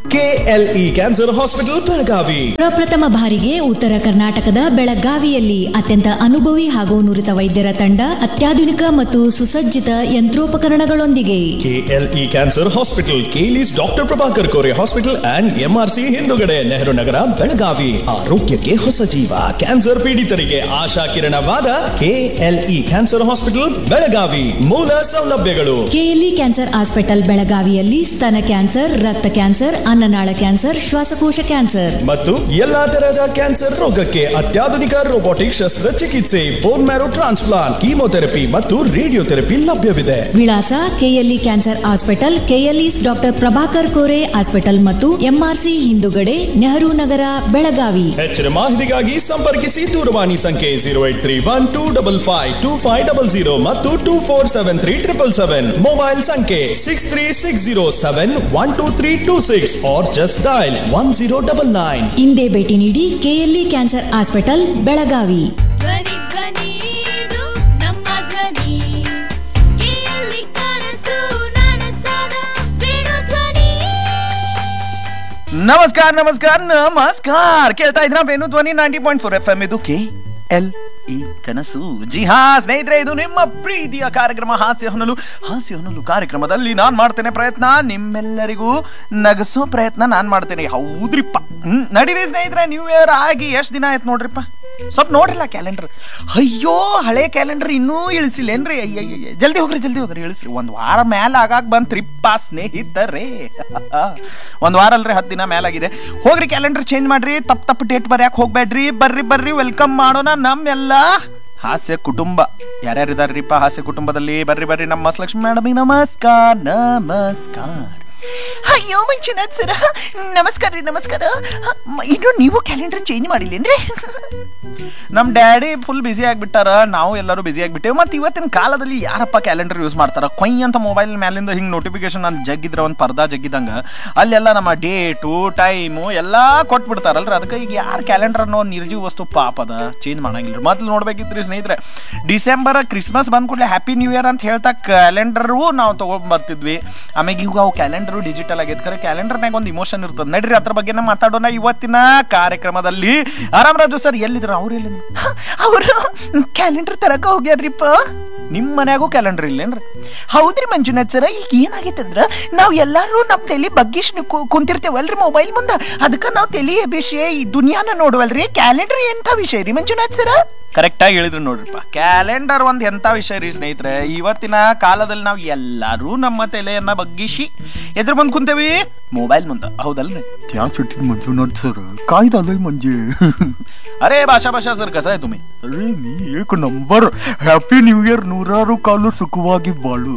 KLE cancer hospital Belagavi ಪ್ರಪ್ರಥಮ ಬಾರಿಗೆ ಉತ್ತರ ಕರ್ನಾಟಕದ ಬೆಳಗಾವಿಯಲ್ಲಿ ಅತ್ಯಂತ ಅನುಭವಿ ಹಾಗೂ ನುರಿತ ವೈದ್ಯರ ತಂಡ ಅತ್ಯಾಧುನಿಕ ಮತ್ತು ಸುಸಜ್ಜಿತ ಯಂತ್ರೋಪಕರಣಗಳೊಂದಿಗೆ KLE cancer hospital KLE's doctor Prabhakar Kore hospital and MRC ಹಿಂದುಗಡೆ ನೆಹರು ನಗರ ಬೆಳಗಾವಿ ಆರೋಗ್ಯಕ್ಕೆ ಹೊಸ ಜೀವ ಕ್ಯಾನ್ಸರ್ ಪೀಡಿತರಿಗೆ ಆಶಾ ಕಿರಣವಾದ ಕೆಎಲ್ಇ ಕ್ಯಾನ್ಸರ್ ಹಾಸ್ಪಿಟಲ್ ಬೆಳಗಾವಿ ಮೂಲ ಸೌಲಭ್ಯಗಳು ಕೆಎಲ್ಇ ಕ್ಯಾನ್ಸರ್ ಹಾಸ್ಪಿಟಲ್ ಬೆಳಗಾವಿಯಲ್ಲಿ ಸ್ತನ ಕ್ಯಾನ್ಸರ್ ರಕ್ತ ಕ್ಯಾನ್ಸರ್ ಅನ್ನನಾಳ ಕ್ಯಾನ್ಸರ್ ಶ್ವಾಸಕೋಶ ಕ್ಯಾನ್ಸರ್ ಮತ್ತು ಎಲ್ಲಾ ತರಹದ ಕ್ಯಾನ್ಸರ್ ರೋಗಕ್ಕೆ ಅತ್ಯಾಧುನಿಕ ರೋಬೋಟಿಕ್ ಶಸ್ತ್ರಚಿಕಿತ್ಸೆ ಬೋನ್ ಮ್ಯಾರೋ ಟ್ರಾನ್ಸ್ಪ್ಲಾಂಟ್ ಕೀಮೋಥೆರಪಿ ಮತ್ತು ರೇಡಿಯೋಥೆರಪಿ ಲಭ್ಯವಿದೆ ವಿಳಾಸ KLE cancer hospital KLE doctor Prabhakar Kore hospital ಮತ್ತು ಎಂಆರ್ಸಿ ಹಿಂದುಗಡೆ ನೆಹರು ನಗರ ಬೆಳಗಾವಿ ಹೆಚ್ಚಿನ ಮಾಹಿತಿಗಾಗಿ ಸಂಪರ್ಕಿಸಿ ದೂರವಾಣಿ ಸಂಖ್ಯೆ zero eight three one two double five two five double zero ಮತ್ತು two four seven three triple seven mobile ಸಂಖ್ಯೆ six three six zero seven one two three two six or just dial one zero double nine ಇಂದೇ ಭೇಟಿ ನೀಡಿ KLE cancer hospital Belagavi ಧ್ವನಿ ಧ್ವನಿ ಇದು ನಮ್ಮ ಧ್ವನಿ ಕೇಳಿ ಕನಸು ನನಸಾದ ವೇಣು ಧ್ವನಿ ನಮಸ್ಕಾರ ನಮಸ್ಕಾರ ನಮಸ್ಕಾರ ಕೇಳ್ತಾ ಇದ್ರ Venu Dhwani ninety point four F M ಇದು ಕೆ ಎಲ್ ಇ ಕನಸು ಜಿ ಹಾ ಸ್ನೇಹಿತರೆ ಇದು ನಿಮ್ಮ ಪ್ರೀತಿಯ ಕಾರ್ಯಕ್ರಮ ಹಾಸ್ಯ ಹೊನಲು ಹಾಸ್ಯ ಹೊನಲು ಕಾರ್ಯಕ್ರಮದಲ್ಲಿ ನಾನು ಮಾಡ್ತೇನೆ ಪ್ರಯತ್ನ ನಿಮ್ಮೆಲ್ಲರಿಗೂ ನಗಸೋ ಪ್ರಯತ್ನ ನಾನು ಮಾಡ್ತೇನೆ ಹೌದ್ರಿಪ್ಪ ಹ್ಮ್ ನಡೀರಿ ಸ್ನೇಹಿತರೆ ನ್ಯೂ ಇಯರ್ ಆಗಿ ಎಷ್ಟು ದಿನ ಆಯ್ತು ನೋಡ್ರಿಪ್ಪ ಸ್ವಲ್ಪ ನೋಡ್ರಿಲ್ಲ ಕ್ಯಾಲೆಂಡರ್ ಅಯ್ಯೋ ಹಳೆ ಕ್ಯಾಲೆಂಡರ್ ಇನ್ನೂ ಇಳಿಸಿಲ್ಲೇನ್ರಿ ಅಯ್ಯಯ್ಯ ಜಲ್ದಿ ಹೋಗ್ರಿ ಜಲ್ದಿ ಹೋಗ್ರಿ ಇಳಿಸ್ರಿ ಒಂದು ವಾರ ಮ್ಯಾಲ ಆಗಾಕ್ ಬಂತ್ರಿಪ್ಪ ಸ್ನೇಹಿತರೇ ಒಂದು ವಾರ ಅಲ್ರಿ ಹತ್ತು ದಿನ ಮೇಲಾಗಿದೆ ಹೋಗ್ರಿ ಕ್ಯಾಲೆಂಡರ್ ಚೇಂಜ್ ಮಾಡ್ರಿ ತಪ್ಪು ತಪ್ಪು ಡೇಟ್ ಬರ್ಯಾಕ್ ಹೋಗ್ಬೇಡ್ರಿ ಬರ್ರಿ ಬರ್ರಿ ವೆಲ್ಕಮ್ ಮಾಡೋಣ ನಮ್ಮೆಲ್ಲ ಹಾಸ್ಯ ಕುಟುಂಬ ಯಾರ್ಯಾರು ಇದಾರ್ರಿಪ್ಪ ಹಾಸ್ಯ ಕುಟುಂಬದಲ್ಲಿ ಬರ್ರಿ ಬರ್ರಿ ನಮ್ಮ ಲಕ್ಷ್ಮಿ ಮೇಡಮ್ ನಮಸ್ಕಾರ ನಮಸ್ಕಾರ ಅಯ್ಯೋ ಮಂಜುನಾಥ್ ಸರ ನಮಸ್ಕಾರ ರೀ ನಮಸ್ಕಾರ ಮ- ಇನ್ನು ನೀವು ಕ್ಯಾಲೆಂಡರ್ ಚೇಂಜ್ ಮಾಡಿಲ್ಲೇನ್ರಿ ನಮ್ಮ ಡ್ಯಾಡಿ ಫುಲ್ ಬ್ಯುಸಿ ಆಗಿಬಿಟ್ಟಾರ ನಾವು ಎಲ್ಲರೂ ಬ್ಯುಸಿ ಆಗಿಬಿಟ್ಟೇವೆ ಮತ್ತು ಇವತ್ತಿನ ಕಾಲದಲ್ಲಿ ಯಾರಪ್ಪ ಕ್ಯಾಲೆಂಡರ್ ಯೂಸ್ ಮಾಡ್ತಾರ ಕೊಯ್ ಅಂತ ಮೊಬೈಲ್ ಮ್ಯಾಲಿಂದ ಹಿಂಗೆ ನೋಟಿಫಿಕೇಶನ್ ಅಂತ ಜಗ್ಗಿದ್ರೆ ಒಂದು ಪರ್ದಾ ಜಗ್ಗಿದಂಗ ಅಲ್ಲೆಲ್ಲ ನಮ್ಮ ಡೇಟು ಟೈಮು ಎಲ್ಲ ಕೊಟ್ಬಿಡ್ತಾರಲ್ರಿ ಅದಕ್ಕೆ ಈಗ ಯಾರು ಕ್ಯಾಲೆಂಡರ್ ಅನ್ನೋ ನಿರ್ಜೀವ ವಸ್ತು ಪಾಪ ಅದ ಚೇಂಜ್ ಮಾಡಂಗಿಲ್ಲ ಮೊದ್ಲು ನೋಡ್ಬೇಕಿತ್ರಿ ಸ್ನೇಹಿತರೆ ಡಿಸೆಂಬರ್ ಕ್ರಿಸ್ಮಸ್ ಬಂದ ಕೂಡಲೇ ಹ್ಯಾಪಿ ನ್ಯೂ ಇಯರ್ ಅಂತ ಹೇಳ್ತಾ ಕ್ಯಾಲೆಂಡರು ನಾವು ತಗೊಂಡ್ ಬರ್ತಿದ್ವಿ ಆಮೇಲೆ ಈಗ ಅವು ಕ್ಯಾಲೆಂಡರು ಡಿಜಿಟಲ್ ಆಗೈತೆ ಖರೆ ಕ್ಯಾಲೆಂಡರ್ನಾಗ ಒಂದು ಇಮೋಷನ್ ಇರ್ತದೆ ನಡ್ರಿ ಅದ್ರ ಬಗ್ಗೆ ಮಾತಾಡೋಣ ಇವತ್ತಿನ ಕಾರ್ಯಕ್ರಮದಲ್ಲಿ ಆರಾಮ್ ರಾಜು ಸರ್ ಎಲ್ಲಿದ್ರು ಅವ್ರು ಎಲ್ಲಿ ಅವರು ಕ್ಯಾಲೆಂಡರ್ ತರಕ ಹೋಗ್ಯಾರ್ರಿಪ್ಪ ನಿಮ್ಮ ಮನ್ಯಾಗೂ ಕ್ಯಾಲೆಂಡರ್ ಇಲ್ಲೇನ್ರಿ ಹೌದ್ರಿ ಮಂಜುನಾಥ್ ಸರ ಈಗ ಏನಾಗೈತೆ ಅಂದ್ರ ನಾವು ಎಲ್ಲಾರು ನಮ್ಮ ತಲೆ ಬಗ್ಗಿಸ್ ಕುಂತಿರ್ತೇವಲ್ರಿ ಮೊಬೈಲ್ ಮುಂದ ಅದಕ್ಕೆ ನಾವು ತಲೆ ವಿಷಯ ಈ ದುನಿಯಾನ ನೋಡುವಲ್ರಿ ಕ್ಯಾಲೆಂಡರ್ ಎಂಥ ವಿಷಯ ರೀ ಮಂಜುನಾಥ್ ಸರ ಕರೆಕ್ಟಾಗಿ ಹೇಳಿದ್ರು ನೋಡ್ರಿಪ್ಪ ಕ್ಯಾಲೆಂಡರ್ ಒಂದು ಎಂಥ ವಿಷಯ ರೀ ಸ್ನೇಹಿತರೆ ಇವತ್ತಿನ ಕಾಲದಲ್ಲಿ ನಾವು ಎಲ್ಲರೂ ನಮ್ಮ ತಲೆಯನ್ನ ಬಗ್ಗಿಸಿ ಎದುರು ಬಂದು ಕುಂತೇವಿ ಮೊಬೈಲ್ ಮುಂದೆ ಹೌದಲ್ರಿ त्यासाठी मंजुनाथ सर काय झालंय म्हणजे अरे भाषा भाषा सर कसं आहे तुम्ही अरे मी एक नंबर हॅपी न्यू इयर नूरारू काಲು ಸುಖವಾಗಿ ಬಾಳು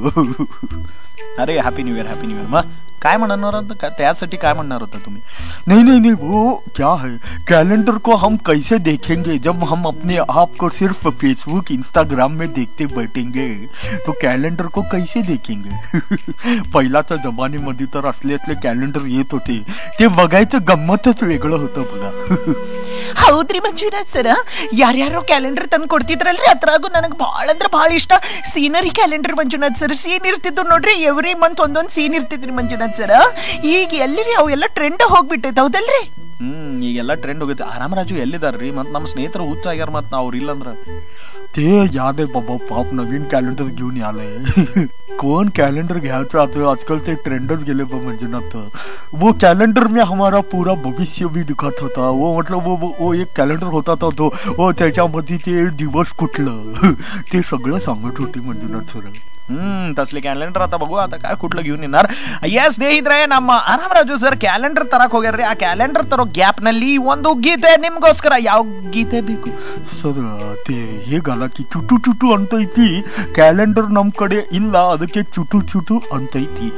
अरे happy new year happy new year मग काय म्हणणार होता का- त्यासाठी काय म्हणणार होता तुम्ही नहीं नहीं नहीं वो क्या है कैलेंडर को हम कैसे देखेंगे जब हम अपने आप को सिर्फ फेसबुक इंस्टाग्राम में देखते बैठेंगे तो कैलेंडर को कैसे देखेंगे पहिल्याच्या जमान्यामध्ये तर असले असले कॅलेंडर येत होते ते बघायचं गंमतच वेगळं होतं बघा ಹೌದ್ರಿ ಮಂಜುನಾಥ್ ಸರ ಯಾರ್ಯಾರೋ ಕ್ಯಾಲೆಂಡರ್ ತಂದು ಕೊಡ್ತಿದ್ರಲ್ರಿ ಅದ್ರಾಗೂ ನನಗೆ ಭಾಳ ಅಂದ್ರೆ ಭಾಳ ಇಷ್ಟ scenery calendar Manjunath sir scene ಇರ್ತಿದ್ದು ನೋಡ್ರಿ ಎವ್ರಿ ಮಂತ್ ಒಂದೊಂದು ಸೀನ್ ಇರ್ತಿದ್ರಿ ಮಂಜುನಾಥ್ ಸರ ಈಗ ಎಲ್ಲಿರಿ ಅವು ಎಲ್ಲ ಟ್ರೆಂಡ್ ಹೋಗ್ಬಿಟ್ಟೈತೆ ಹೌದಲ್ರಿ ಹ್ಮ್ ಈಗೆಲ್ಲ ಟ್ರೆಂಡ್ ಹೋಗುತ್ತೆ ಆರಾಮರಾಜು ಎಲ್ಲಿದಾರ್ರಿ ಮತ್ ನಮ್ಮ ಸ್ನೇಹಿತರು ಹುಚ್ಚಾಗ್ಯಾರ ಮತ್ ಅವ್ರು ಇಲ್ಲಂದ್ರ ते याद आहे बाबा पाप नवीन कॅलेंडर घेऊन आलंय कोण कॅलेंडर घ्यायचं आता आजकाल ते ट्रेंडच गेले बा मंजुनाथ वो कैलेंडर में हमारा पूरा भविष्य भी दिखत होता वो मतलब वो वो- वो एक कॅलेंडर होता तो तो वो त्याच्यामध्ये ते दिवस कुठलं ते सगळं सांगत होते मंजुनाथ सर ಹ್ಮ್ ತಸ್ಲಿ ಕ್ಯಾಲೆಂಡರ್ ಅಂತ ಬಗು ಅಂತ काय ಕುಟ್ಲ घेऊन येणार ಎಸ್ ಸ್ನೇಹಿತರೆ ನಮ್ಮ ಆರಾಮರಾಜು ಸರ್ ಕ್ಯಾಲೆಂಡರ್ ತರಕ್ ಹೋಗ್ಯಾರ್ರಿ ಆ ಕ್ಯಾಲೆಂಡರ್ ತರೋ ಗ್ಯಾಪ್ ನಲ್ಲಿ ಒಂದು ಗೀತೆ ನಿಮ್ಗೋಸ್ಕರ ಯಾವ ಗೀತೆ ಬೇಕು ಸರ್ ते हे गाला की ಚುಟು ಚುಟು ಅಂತೈತಿ ಕ್ಯಾಲೆಂಡರ್ ನಮ್ ಕಡೆ ಇಲ್ಲ ಅದಕ್ಕೆ ಚುಟು ಚುಟು ಅಂತೈತಿ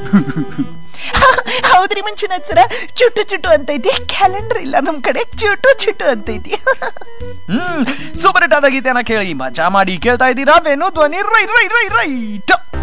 ಹೌದ್ರಿ ಮಂಜುನಾಥ್ ಸರ ಚುಟು ಚುಟು ಅಂತೈತಿ ಕ್ಯಾಲೆಂಡರ್ ಇಲ್ಲ ನಮ್ ಕಡೆ ಚುಟು ಚುಟು ಅಂತೈತಿ ಹ್ಮ್ ಸೂಪರ್ ಹಿಟ್ ಆದ ಗೀತೆನ ಕೇಳಿ ಮಜಾ ಮಾಡಿ ಕೇಳ್ತಾ ಇದ್ದೀರಾ ವೇಣು ಧ್ವನಿ ರೈ ರೈ ರೈ ರೈಟ್